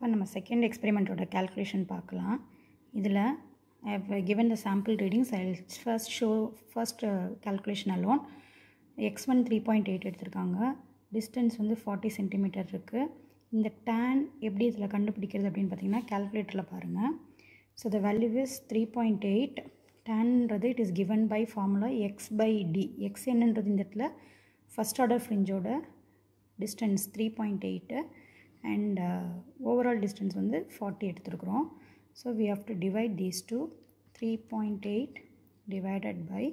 இப்போ நம்ம second எக்ஸ்பெரிமெண்ட்டோட calculation பார்க்கலாம் இதில் I have given the sample readings I will first show first uh, calculation alone X one three point eight எடுத்திருக்காங்க distance வந்து forty centimetre இருக்குது இந்த டேன் எப்படி இதில் கண்டுபிடிக்கிறது அப்படின்னு பார்த்தீங்கன்னா கேல்குலேட்டரில் பாருங்கள் so the value is three point eight டேன்ன்றது it is given by formula X by D X என்னன்றது இந்த இடத்துல ஃபஸ்ட் ஆர்டர் ஃப்ரிஞ்சோட distance three point eight and overall distance வந்து ஃபார்ட்டி எடுத்துருக்குறோம் so we have to divide these two three point eight divided by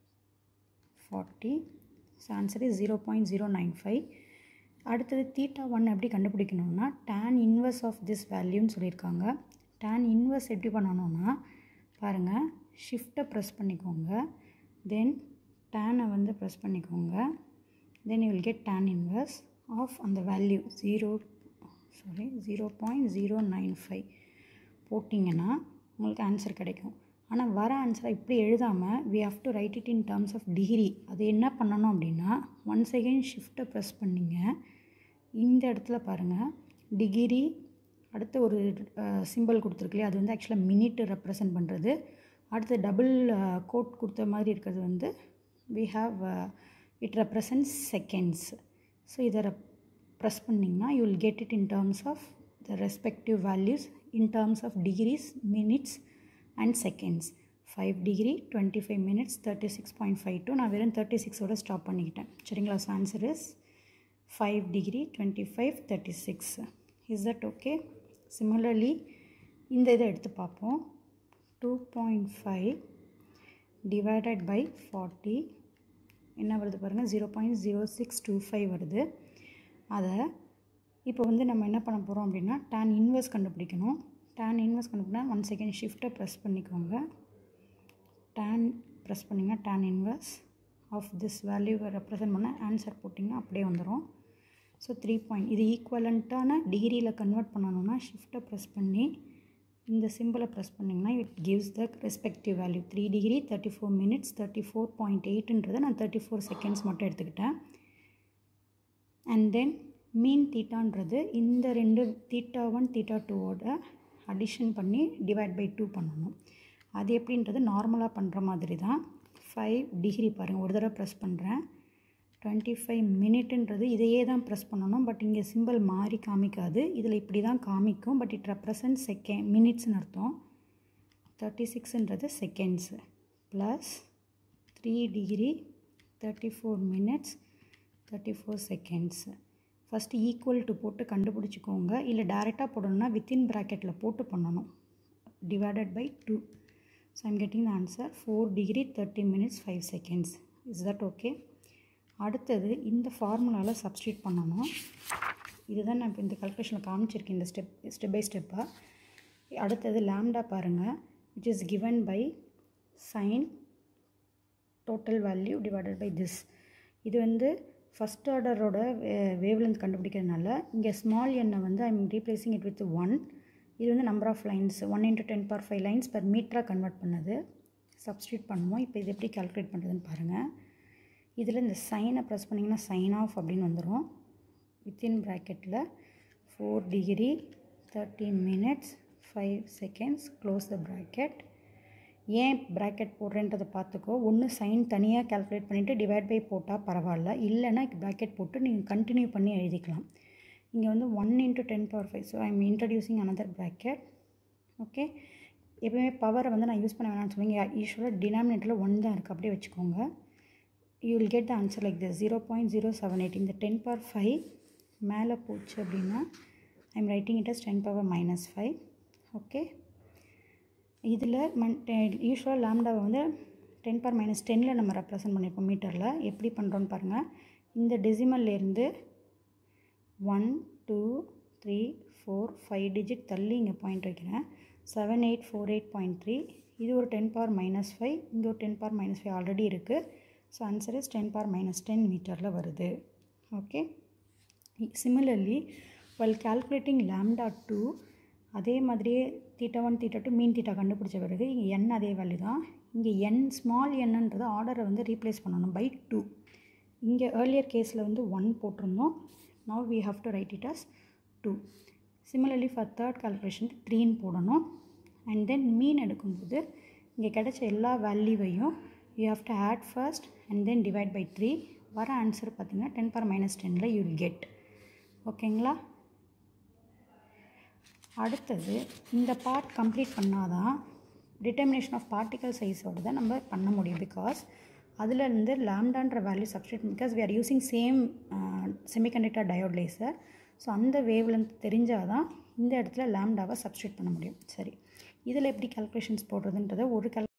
forty so answer is zero point zero nine five அடுத்தது theta one எப்படி கண்டுபிடிக்கணும்னா tan inverse of this வேல்யூன்னு சொல்லியிருக்காங்க tan inverse எப்படி பண்ணணும்னா பாருங்கள் ஷிஃப்ட்டை ப்ரெஸ் பண்ணிக்கோங்க தென் டேனை வந்து ப்ரெஸ் பண்ணிக்கோங்க then you will get tan inverse of அந்த value zero sorry zero point zero nine five போட்டிங்கன்னா உங்களுக்கு ஆன்சர் கிடைக்கும் ஆனால் வர ஆன்சரை இப்படி எழுதாமல் we have to write it in terms of degree அது என்ன பண்ணணும் அப்படின்னா ஒன் செகண்ட் ஷிஃப்ட்டை ப்ரெஸ் பண்ணிங்க இந்த இடத்துல பாருங்கள் டிகிரி அடுத்து ஒரு சிம்பிள் கொடுத்துருக்குலையே அது வந்து ஆக்சுவலாக மினிட்டு ரெப்ரசன்ட் பண்ணுறது அடுத்து டபுள் கோட் கொடுத்த மாதிரி இருக்கிறது வந்து we have it represent seconds so இதை ப்ரெஸ் பண்ணிங்கன்னா you will get it in terms of the respective values in terms of degrees minutes and seconds five degree twenty five minutes thirty six point five two நான் வெறும் thirty சிக்ஸோட stop பண்ணிக்கிட்டேன் சரிங்களா so answer is five degree twenty five thirty six is that okay similarly இந்த இதை எடுத்து பார்ப்போம் two point five divided by forty என்ன வருது பாருங்கள் zero point zero six two five வருது அதை இப்போ வந்து நம்ம என்ன பண்ண போகிறோம் அப்படின்னா டேன் இன்வெர்ஸ் கண்டுபிடிக்கணும் டேன் இன்வெர்ஸ் கண்டுபிடினா ஒன் செகண்ட் ஷிஃப்ட்டை ப்ரெஸ் பண்ணிக்கோங்க டேன் ப்ரெஸ் பண்ணிங்கன்னா டேன் இன்வெர்ஸ் ஆஃப் திஸ் வேல்யூவை ரெப்ரசன்ட் பண்ண ஆன்சர் போட்டிங்கன்னா அப்படியே வந்துடும் ஸோ த்ரீ பாயிண்ட் இது ஈக்குவலண்ட்டான டிகிரியில் கன்வெர்ட் பண்ணணும்னா ஷிஃப்ட்டை ப்ரெஸ் பண்ணி இந்த சிம்பிளை ப்ரெஸ் பண்ணிங்கன்னா it gives the respective value three degree thirty four minutes thirty four point எயிட்டுன்றதை நான் தேர்ட்டி ஃபோர் செகண்ட்ஸ் மட்டும் எடுத்துக்கிட்டேன் அண்ட் தென் மீன் தீட்டான்றது இந்த ரெண்டு தீட்டா ஒன் தீட்டா டூவோட அடிஷன் பண்ணி டிவைட் பை டூ பண்ணணும் அது எப்படின்றது நார்மலாக பண்ணுற மாதிரி தான் ஃபைவ் டிகிரி பாருங்கள் ஒரு தடவை ப்ரெஸ் பண்ணுறேன் டுவெண்ட்டி ஃபைவ் மினிட்ன்றது இதையே தான் ப்ரெஸ் பண்ணணும் பட் இங்கே சிம்பிள் மாறி காமிக்காது இதில் இப்படி தான் காமிக்கும் பட் இட் ரெப்ரசன்ட் செகண்ட் மினிட்ஸ்னு அர்த்தம் தேர்ட்டி சிக்ஸுன்றது seconds plus three degree thirty four minutes thirty four seconds first equal to போட்டு கண்டுபிடிச்சிக்கோங்க இல்லை டேரெக்டாக போடணும்னா வித்தின் ப்ராக்கெட்டில் போட்டு பண்ணணும் divided by two so I'm getting the answer four degree thirty minutes five seconds is that okay அடுத்தது இந்த ஃபார்முலாவில் சப்ஸ்டியூட் பண்ணணும் இதுதான் நான் இப்போ இந்த கல்குலேஷனில் காமிச்சிருக்கேன் இந்த ஸ்டெப் ஸ்டெப் பை ஸ்டெப்பாக அடுத்தது லேம்டா பாருங்கள் which is given by sine total value divided by this இது வந்து ஃபஸ்ட் ஆர்டரோட வேவ்லென்த் கண்டுபிடிக்கிறதுனால இங்கே ஸ்மால் எண்ணை வந்து I'm replacing it with one இது வந்து number of lines one into ten per five lines per மீட்டராக கன்வெர்ட் பண்ணது சப்ஸ்டியூட் பண்ணுவோம் இப்போ இது எப்படி கால்குலேட் பண்ணுறதுன்னு பாருங்கள் இதில் இந்த சைனை ப்ரெஸ் பண்ணிங்கன்னா சைன் ஆஃப் அப்படின்னு வந்துடும் வித்தின் ப்ராக்கெட்டில் four degree thirty minutes five seconds close the bracket ஏன் ப்ராக்கெட் போடுறேன்றதை பார்த்துக்கோ ஒன்று சைன் தனியாக கேல்குலேட் பண்ணிவிட்டு டிவைட் பை போட்டால் பரவாயில்ல இல்லைன்னா ப்ராக்கெட் போட்டு நீங்கள் கண்டினியூ பண்ணி எழுதிக்கலாம் இங்கே வந்து one into ten power five so I'm introducing another bracket okay எப்பவுமே பவரை வந்து நான் யூஸ் பண்ண வேணாம்னு சொல்லுங்க யூஸ்வலாக டினாமினேட்டரில் ஒன் தான் இருக்குது அப்படியே வச்சுக்கோங்க you will get the answer like this zero point zero seven eight இந்த டென் பவர் ஃபைவ் மேலே போச்சு அப்படின்னா I'm writing it as ten power minus five okay இதில் மன் யூஸ்வலாக லேம்டாவை வந்து டென் பர் மைனஸ் டெனில் நம்ம ரெப்ரசன்ட் பண்ணியிருப்போம் மீட்டரில் எப்படி பண்ணுறோன்னு பாருங்கள் இந்த டெசிமல்லேருந்து one two three four five digit தள்ளி இங்கே பாயிண்ட் வைக்கிறேன் seven eight four eight point three இது ஒரு டென் பவர் மைனஸ் ஃபைவ் இங்கே ஒரு ten power minus five already இருக்குது so answer is ten power minus ten மீட்டரில் வருது okay similarly well calculating lambda two அதே மாதிரியே theta one theta two mean theta கண்டுபிடிச்ச பிறகு இங்கே என் அதே வேல்யூ தான் இங்கே என் ஸ்மால் என்னன்றது ஆர்டரை வந்து ரீப்ளேஸ் பண்ணணும் பை டூ இங்கே ஏர்லியர் கேஸில் வந்து ஒன் போட்டிருந்தோம் now we have to write it as two similarly for third calculation த்ரீன்னு போடணும் அண்ட் தென் மீன் எடுக்கும்போது இங்கே கிடைச்ச எல்லா வேல்யூவையும் you have to add first and then divide by three வர ஆன்சர் பார்த்தீங்கன்னா டென் பர் மைனஸ் டெனில் யூ கெட் ஓகேங்களா அடுத்தது இந்த பார்ட் கம்ப்ளீட் பண்ணாதான் டிட்டர்மினேஷன் ஆஃப் பார்ட்டிகல் சைஸோட நம்ம பண்ண முடியும் பிகாஸ் அதுலேருந்து லேம்டான்ற value substitute because we are using same semiconductor diode laser so அந்த வேவ்லென்த் தெரிஞ்சால் தான் இந்த இடத்துல லேம்டாவை சப்ஸ்டியூட் பண்ண முடியும் சரி இதில் எப்படி கால்குலேஷன்ஸ் போடுறதுன்றதை ஒரு கல்